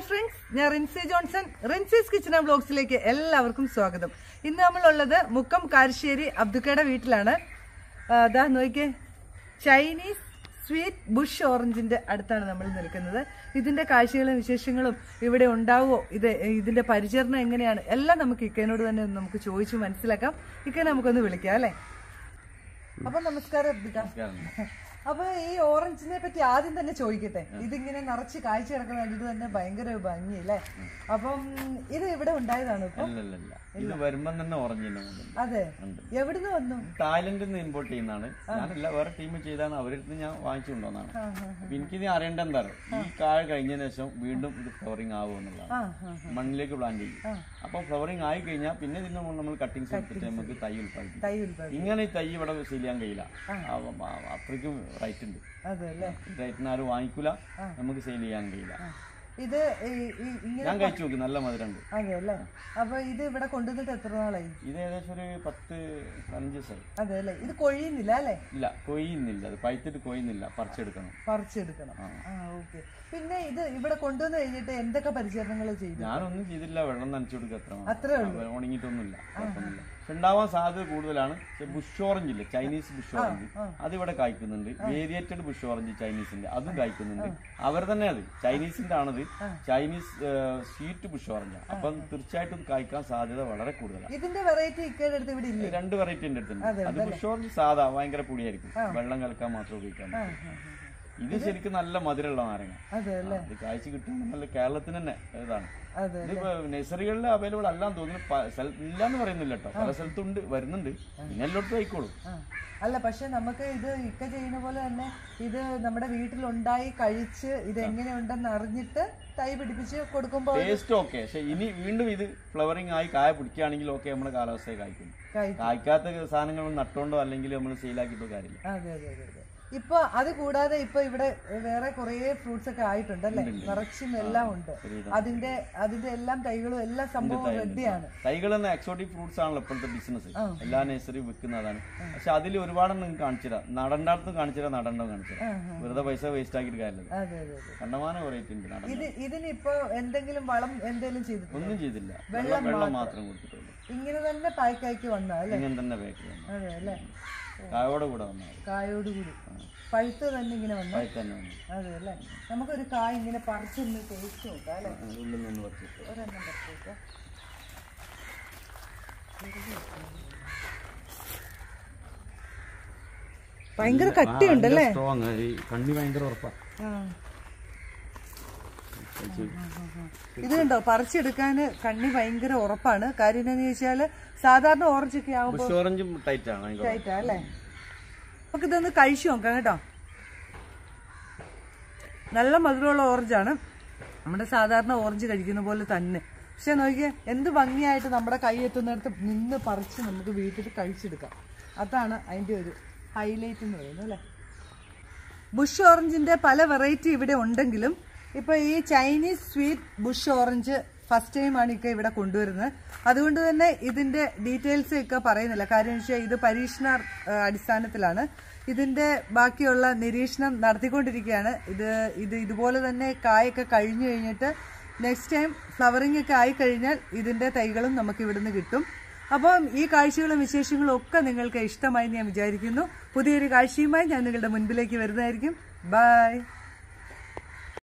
Hi friends ഞാൻ Rincy Johnson Rincy's kitchen and ബ്ലോഗ്സിലേക്ക് എല്ലാവർക്കും സ്വാഗതം ഇന്ന് നമ്മളുള്ളത് മുക്കം കാരശ്ശേരി അബ്ദുക്കയുടെ വീട്ടിലാണ് ആ, ദാ നോക്കിയേ ചൈനീസ് സ്വീറ്റ് ബുഷ് ഓറഞ്ചിന്റെ അടുത്താണ് നമ്മൾ നിൽക്കുന്നത് ഇതിന്റെ കാഴ്ചകളും വിശേഷങ്ങളും ഇവിടെ ഉണ്ടാവുമോ ഇത് ഇതിന്റെ പരിചരണം എങ്ങനെയാണ് എല്ലാം നമുക്ക് ഇക്കനോട് തന്നെ ഒന്ന് നമുക്ക് ചോദിച്ചു മനസ്സിലാക്കാം ഇക്കനെ നമുക്കൊന്ന് വിളിക്കാം അല്ലേ അപ്പൊ നമസ്കാരം അബ്ദുക്ക അപ്പൊ ഈ ഓറഞ്ചിനെ പറ്റി ആദ്യം തന്നെ ചോദിക്കട്ടെ ഇതിങ്ങനെ നിറച്ച് കാഴ്ച കിടക്കുന്ന കണ്ടിട്ട് തന്നെ ഭയങ്കര ഭംഗി അല്ലേ അപ്പം ഇത് ഇവിടെ ഉണ്ടായതാണ് ഇപ്പൊ അല്ലല്ല ഇത് വരുമ്പം തന്നെ ഓറഞ്ച് തന്നെ കൊണ്ടുവന്നു. അതെ ഉണ്ട്. എവിടുന്ന് വന്നു തായ്ലൻഡിൽ നിന്ന് ഇമ്പോർട്ട് ചെയ്യുന്നതാണ് ഞാനല്ല വേറെ ടീം ചെയ്താണ് അവരുടെ ഞാൻ വാങ്ങിച്ചു കൊണ്ടുവന്നതാണ് അപ്പൊ എനിക്കിത് അറിയേണ്ട എന്താ അറിയോ? ഈ കായ കഴിഞ്ഞതിന് ശേഷം വീണ്ടും ഇത് ഫ്ലവറിങ് ആവും എന്നുള്ളതാണ് ആ ആ മണ്ണിലേക്ക് പ്ലാന്റ് ചെയ്യും അപ്പൊ ഫ്ലവറിങ് ആയി കഴിഞ്ഞാൽ പിന്നെ ഇതിന്റെ മുകളിൽ നമ്മൾ കട്ടിങ്സ് എടുത്തിട്ട് നമുക്ക് തൈ ഉൽപ്പാദിക്കും തൈ ഉൽപ്പാദി ഇങ്ങനെ ഈ തൈ ഇവിടെ സെയിൽ ചെയ്യാൻ കഴിയില്ല ആ, ആ, അത്രയ്ക്കും റൈറ്റ് ഉണ്ട് അതെ അല്ലേ റൈറ്റിന് ആരും വാങ്ങിക്കൂല നമുക്ക് സെയിൽ ചെയ്യാൻ കഴിയില്ല ഇത് ഈ- ഈ- ഇങ്ങനെ ഞാൻ കഴിച്ചു നോക്കി നല്ല മധുരമുണ്ട് അതെ അല്ലേ അപ്പൊ ഇത് ഇവിടെ കൊണ്ടുവന്നിട്ട് എത്ര നാളായി ഇത് ഏകദേശം ഒരു പത്ത് പതിനഞ്ച് ദിവസമായി അതെ അല്ലേ ഇത് കൊഴിയുന്നില്ല അല്ലേ ഇല്ല കൊയ്യുന്നില്ല അത് പഴുത്തിട്ട് കൊയ്യുന്നില്ല പറിച്ചെടുക്കണം പറിച്ചെടുക്കണം ആ ഓക്കെ പിന്നെ ഇത് ഇവിടെ കൊണ്ടുവന്ന് കഴിഞ്ഞിട്ട് എന്തൊക്കെ പരിചരണങ്ങൾ ചെയ്തു ഞാനൊന്നും ചെയ്തില്ല വെള്ളം നനച്ചു കൊടുക്കുക അത്ര മാത്രം. അത്രേ ആ, ഉണങ്ങിയിട്ടൊന്നുമില്ല കുഴപ്പമൊന്നുമില്ല പക്ഷെ ഉണ്ടാവാൻ സാധ്യത കൂടുതലാണ് പക്ഷെ ബുഷ് ഓറഞ്ച് ഇല്ലേ ചൈനീസ് ബുഷ് ഓറഞ്ച് അതിവിടെ കായ്ക്കുന്നുണ്ട് വേരിയേറ്റഡ് ബുഷ് ഓറഞ്ച് ചൈനീസിന്റെ അതും കായ്ക്കുന്നുണ്ട് അവർ തന്നെ അത് ചൈനീസിന്റെ ആണത് ചൈനീസ് സ്വീറ്റ് ബുഷ് ഓറഞ്ച് അപ്പം തീർച്ചയായിട്ടും കായ്ക്കാൻ സാധ്യത വളരെ കൂടുതലാണ് ഇതിന്റെ വെറൈറ്റി ഇക്കയുടെ അടുത്ത് ഇവിടെ ഇല്ലേ രണ്ട് വെറൈറ്റി ഉണ്ട് അടുത്തുണ്ട് അത് ബുഷ് ഓറഞ്ച് സാധാ ഭയങ്കര പൊടിയായിരിക്കും വെള്ളം കലക്കാൻ മാത്രം ഉപയോഗിക്കാൻ ആ, പറ്റും. ആ, ആ. ഇത് ശരിക്കും നല്ല മധുരമുള്ള നാരങ്ങ അതെ അല്ലേ ഇത് കാഴ്ച കിട്ടുന്ന നല്ല കേരളത്തിന് തന്നെ ഇതാണ് അതെ ഇത് നഴ്സറികളിൽ അവൈലബിൾ അല്ലാന്ന് തോന്നുന്നു പ- സ്ഥല- ഇല്ലാന്ന് പറയുന്നില്ല കേട്ടോ പല സ്ഥലത്തുണ്ട് വരുന്നുണ്ട് പിന്നെ എല്ലായിടത്തും ആയിക്കോളും ആ. അല്ല പക്ഷെ നമുക്ക് ഇത് ഇക്ക ചെയ്യുന്ന പോലെ തന്നെ ഇത് നമ്മുടെ വീട്ടിലുണ്ടായി കഴിച്ച് ഇത് എങ്ങനെയുണ്ടെന്ന് അറിഞ്ഞിട്ട് തൈ പിടിപ്പിച്ച് കൊടുക്കുമ്പോൾ ടേസ്റ്റ് ഓക്കെ പക്ഷെ ഇനി വീണ്ടും ഇത് ഫ്ലവറിങ് ആയി കായ പിടിക്കുകയാണെങ്കിൽ ഓക്കെ നമ്മുടെ കാലാവസ്ഥയെ കായ്ക്കും കഴിക്കും കായ്ക്കാത്ത സാധനങ്ങൾ നട്ടുകൊണ്ടോ അല്ലെങ്കിൽ നമ്മൾ സെയിലാക്കിയിട്ടോ കാര്യമില്ല അതെ അതെ അതെ അതെ ഇപ്പൊ അത് കൂടാതെ ഇപ്പൊ ഇവിടെ വേറെ കുറേ ഫ്രൂട്ട്സ് ഒക്കെ ആയിട്ടുണ്ടല്ലേ നിറച്ചും എല്ലാം ഉണ്ട് അതിന്റെ അതിന്റെ എല്ലാം തൈകളും എല്ലാ സംഭവവും റെഡിയാണ് തൈകൾ തന്നെ എക്സോട്ടിക് ഫ്രൂട്ട്സ് ആണല്ലോ ഇപ്പോഴത്തെ ബിസിനസ് എല്ലാ നഴ്സറിയും വിൽക്കുന്നതാണ് പക്ഷെ അതിൽ ഒരുപാടെണ്ണം നിങ്ങൾക്ക് കാണിച്ചുതരാം നടണ്ടാടത്തും കാണിച്ചുതരാം നടണ്ടോ കാണിച്ചുതരാം വെറുതെ പൈസ വേസ്റ്റ് ആക്കിയിട്ട് കാര്യമില്ല അതെ അതെ അതെ കണ്ടമാനം വെറൈറ്റി ഉണ്ട് നടണ്ട ഇത് ഇതിനിപ്പോ എന്തെങ്കിലും വളം എന്തെങ്കിലും ചെയ്തിട്ടുണ്ടോ ഒന്നും ചെയ്തില്ല വെള്ളം വെള്ളം മാത്രം കൊടുത്തിട്ടുള്ളൂ ഇങ്ങനെ തന്നെ പായ്ക്കാക്കി വന്ന അല്ലേ ഇങ്ങനെ തന്നെ പാക്ക് ചെയ്യണം അതെ അല്ലേ കായോടെ കൂടെ വന്നാൽ കായോടുകൂടി പഴുത്ത് തന്നെ ഇങ്ങനെ വന്ന പാക്ക് തന്നെ വന്നു അതെ അല്ലേ നമുക്കൊരു കായ് ഇങ്ങനെ പറിച്ചൊന്ന് ടേസ്റ്റ് നോക്കാം അല്ലേ ഉള്ളിൽ നിന്ന് പറിച്ചിട്ട് ഒരെണ്ണം പറിച്ചേക്കാം ഭയങ്കര കട്ടിയുണ്ടല്ലേ സ്ട്രോങ് ഈ കണ്ണി ഭയങ്കര ഉറപ്പാ ആ. ഇത് കണ്ടോ പറിച്ചെടുക്കാന് കണ്ണി ഭയങ്കര ഉറപ്പാണ് കാര്യം എന്താന്ന് ചോദിച്ചാല് സാധാരണ ഓറഞ്ച് ഒക്കെ ആവുമ്പോ ബുഷ് ഓറഞ്ചും ടൈറ്റ് ആണ് ഭയങ്കര ആയിട്ടാ അല്ലേ നമുക്ക് ഇതൊന്ന് കഴിച്ചു നോക്കാം കേട്ടോ നല്ല മധുരമുള്ള ഓറഞ്ചാണ് നമ്മുടെ സാധാരണ ഓറഞ്ച് കഴിക്കുന്ന പോലെ തന്നെ പക്ഷെ നോക്കിയേ എന്ത് ഭംഗിയായിട്ട് നമ്മുടെ കൈ എത്തുന്നിടത്ത് നിന്ന് പറിച്ച് നമുക്ക് വീട്ടിൽ കഴിച്ചെടുക്കാം അതാണ് അതിൻ്റെ ഒരു ഹൈലൈറ്റ് എന്ന് പറയുന്നത് അല്ലേ ബുഷ് ഓറഞ്ചിന്റെ പല വെറൈറ്റി ഇവിടെ ഉണ്ടെങ്കിലും ഇപ്പൊ ഈ Chinese sweet bush orange first time ആണ് ഇക്ക ഇവിടെ കൊണ്ടുവരുന്നത് അതുകൊണ്ട് തന്നെ ഇതിന്റെ ഡീറ്റെയിൽസ് ഒക്കെ പറയുന്നില്ല കാര്യം വെച്ചാൽ ഇത് പരീക്ഷണ ആ, അടിസ്ഥാനത്തിലാണ് ഇതിന്റെ ബാക്കിയുള്ള നിരീക്ഷണം നടത്തിക്കൊണ്ടിരിക്കുകയാണ് ഇത് ഇത് ഇതുപോലെ തന്നെ കായൊക്കെ കഴിഞ്ഞു കഴിഞ്ഞിട്ട് നെക്സ്റ്റ് ടൈം ഫ്ലവറിംഗ് ഒക്കെ ആയി കഴിഞ്ഞാൽ ഇതിന്റെ തൈകളും നമുക്ക് ഇവിടുന്ന് കിട്ടും അപ്പം ഈ കാഴ്ചകളും വിശേഷങ്ങളും ഒക്കെ നിങ്ങൾക്ക് ഇഷ്ടമായി ഞാൻ വിചാരിക്കുന്നു പുതിയൊരു കാഴ്ചയുമായി ഞാൻ നിങ്ങളുടെ മുൻപിലേക്ക് വരുന്നതായിരിക്കും ബൈ